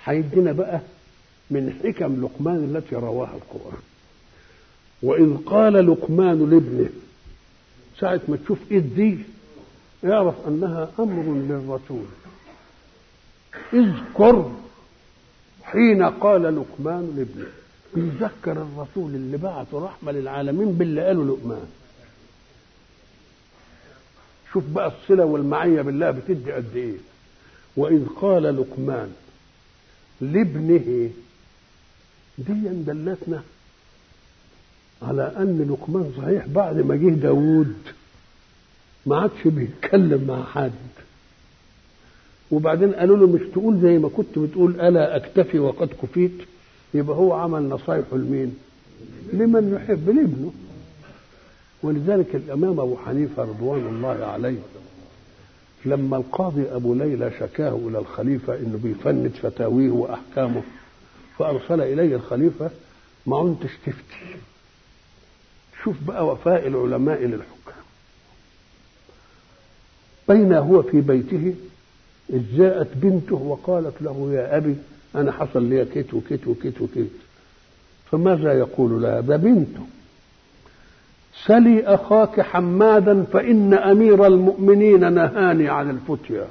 هيدينا بقى من حكم لقمان التي رواها القرآن وإذ قال لقمان لابنه ساعة ما تشوف إذ دي اعرف أنها أمر للرسول اذكر حين قال لقمان لابنه بيذكر الرسول اللي بعثه رحمة للعالمين باللي قاله لقمان شوف بقى الصلة والمعية بالله بتدي قد إيه وإذ قال لقمان لابنه دي دلتنا على أن لقمان صحيح بعد ما جه داوود ما عادش بيتكلم مع حد وبعدين قالوا له مش تقول زي ما كنت بتقول ألا أكتفي وقد كفيت يبقى هو عمل نصايحه لمين لمن يحب لابنه ولذلك الإمام أبو حنيفة رضوان الله عليه لما القاضي أبو ليلى شكاه إلى الخليفة إنه بيفند فتاويه وأحكامه فأرسل إليه الخليفة ما أنتش تفتي شوف بقى وفاء العلماء للحكام بين هو في بيته إذ جاءت بنته وقالت له يا أبي أنا حصل لي كت وكت وكت وكت فماذا يقول لها ده بنته سلي أخاك حمادا فإن أمير المؤمنين نهاني عن الفتيا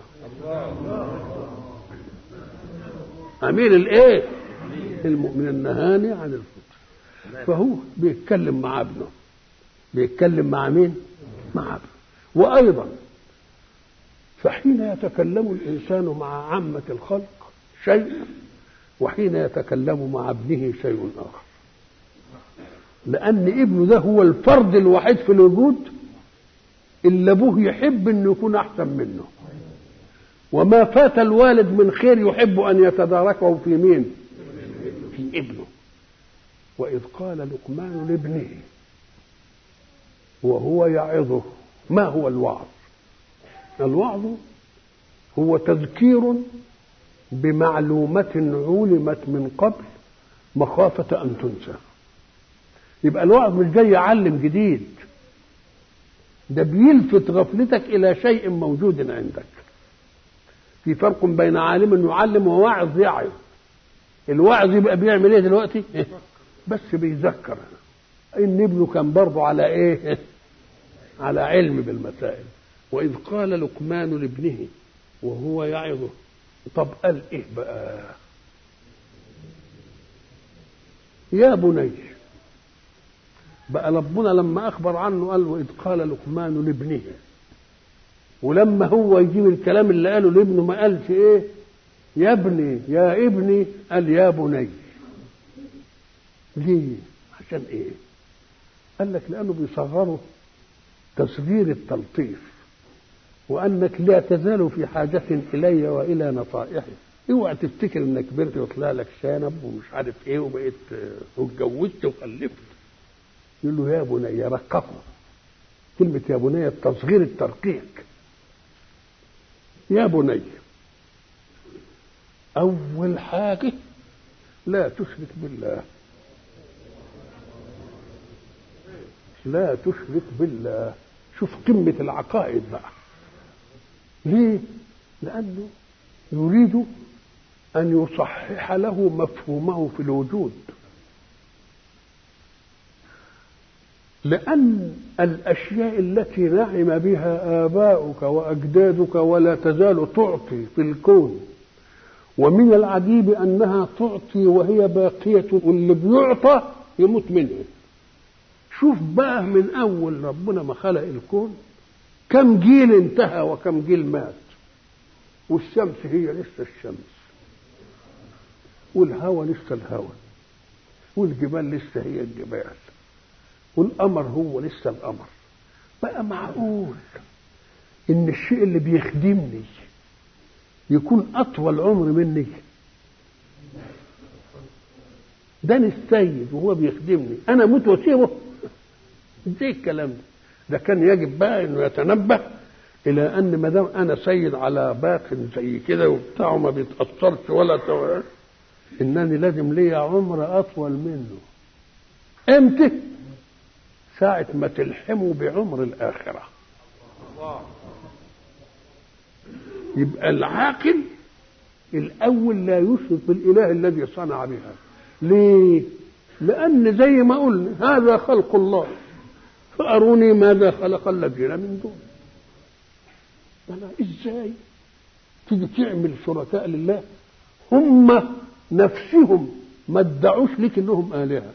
أمير الإيه المؤمنين نهاني عن الفتيا فهو بيتكلم مع ابنه بيتكلم مع مين مع ابنه وأيضا فحين يتكلم الإنسان مع عامة الخلق شيء وحين يتكلم مع ابنه شيء آخر لأن ابنه ده هو الفرد الوحيد في الوجود اللي أبوه يحب أنه يكون أحسن منه وما فات الوالد من خير يحب أن يتداركه في مين في ابنه وإذ قال لقمان لابنه وهو يعظه ما هو الوعظ الوعظ هو تذكير بمعلومة علمت من قبل مخافة أن تنسى يبقى الوعظ مش جاي يعلم جديد ده بيلفت غفلتك إلى شيء موجود عندك في فرق بين عالم يعلم وواعظ يعظ الواعظ يبقى بيعمل ايه دلوقتي بس بيذكر ان ابنه كان برضه على ايه على علم بالمسائل واذ قال لقمان لابنه وهو يعظه طب قال ايه بقى يا بني بقى ربنا لما اخبر عنه قال واذ قال لقمان لابنه ولما هو يجيب الكلام اللي قاله لابنه ما قالش ايه يا ابني يا ابني قال يا بني ليه عشان ايه قال لك لانه بيصغره تصغير التلطيف وانك لا تزال في حاجه الي والى نصائحي اوعى تفتكر انك كبرت وطلع لك شنب ومش عارف ايه وبقيت واتجوزت وخلفت يقول له يا بني رققه كلمة يا بني التصغير الترقيق يا بني أول حاجة لا تشرك بالله لا تشرك بالله شوف قمة العقائد بقى ليه؟ لأنه يريد أن يصحح له مفهومه في الوجود لأن الأشياء التي نعم بها آباؤك وأجدادك ولا تزال تعطي في الكون ومن العجيب أنها تعطي وهي باقية واللي بيعطى يموت منه شوف بقى من أول ربنا ما خلق الكون كم جيل انتهى وكم جيل مات والشمس هي لسه الشمس والهوى لسه الهوى والجبال لسه هي الجبال والقمر هو لسه القمر بقى معقول ان الشيء اللي بيخدمني يكون اطول عمر مني ده السيد وهو بيخدمني انا اموت واسيبه ازاي الكلام ده ده كان يجب بقى انه يتنبه الى ان ما دام انا سيد على باق زي كده وبتاعه ما بيتاثرش ولا تو... انني لازم ليا عمر اطول منه امتى ساعة ما تلحموا بعمر الآخرة يبقى العاقل الأول لا يشرك بالإله الذي صنع بها ليه؟ لأن زي ما قلنا هذا خلق الله فأروني ماذا خلق الذين من دون أنا إزاي تيجي تعمل شركاء لله هم نفسهم ما ادعوش لك انهم آلهة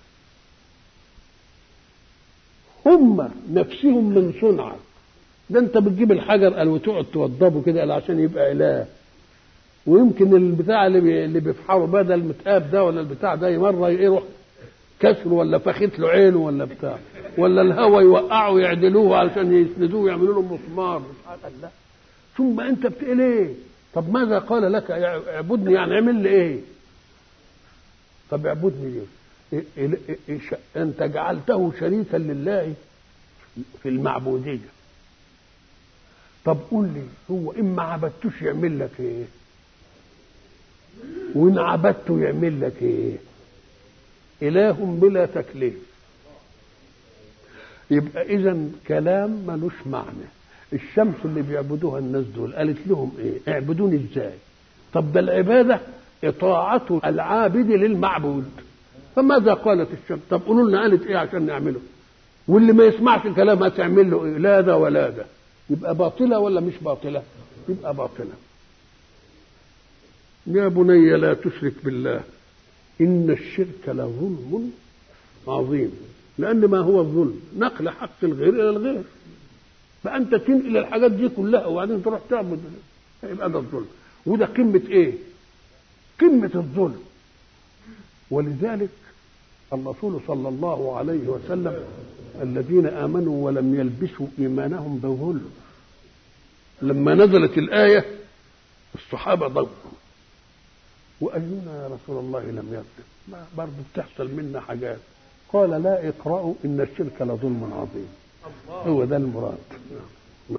هم نفسهم من صنعك ده انت بتجيب الحجر قال وتقعد توضبه كده قال عشان يبقى اله ويمكن البتاع اللي بي... اللي بيفحره بدل المتقاب ده ولا البتاع ده مره يروح كسره ولا فخت له عينه ولا بتاع ولا الهوى يوقعه ويعدلوه علشان يسندوه ويعملوا له مسمار مش عارف لا ثم انت بتقول ايه؟ طب ماذا قال لك اعبدني يعني اعمل لي ايه؟ طب اعبدني ليه؟ إيه إيه إيه انت جعلته شريكا لله في المعبوديه طب قول لي هو ان ما عبدتوش يعمل لك ايه وان عبدته يعمل لك ايه اله بلا تكليف يبقى اذا كلام ملوش معنى الشمس اللي بيعبدوها الناس دول قالت لهم ايه اعبدوني ازاي طب ده العباده اطاعه العابد للمعبود فماذا قالت الشمس طب قولوا لنا قالت ايه عشان نعمله واللي ما يسمعش كلامها تعمل له ايه لا ده ولا ده يبقى باطله ولا مش باطله يبقى باطله يا بني لا تشرك بالله ان الشرك لظلم عظيم لان ما هو الظلم نقل حق الغير الى الغير فانت تنقل الحاجات دي كلها وبعدين تروح تعبد يبقى ده الظلم وده قمه ايه قمه الظلم ولذلك الرسول صلى الله عليه وسلم الذين امنوا ولم يلبسوا ايمانهم بظلم لما نزلت الايه الصحابه ضجوا واينا يا رسول الله لم يظلم برضه بتحصل منا حاجات قال لا اقرأوا ان الشرك لظلم عظيم هو ده المراد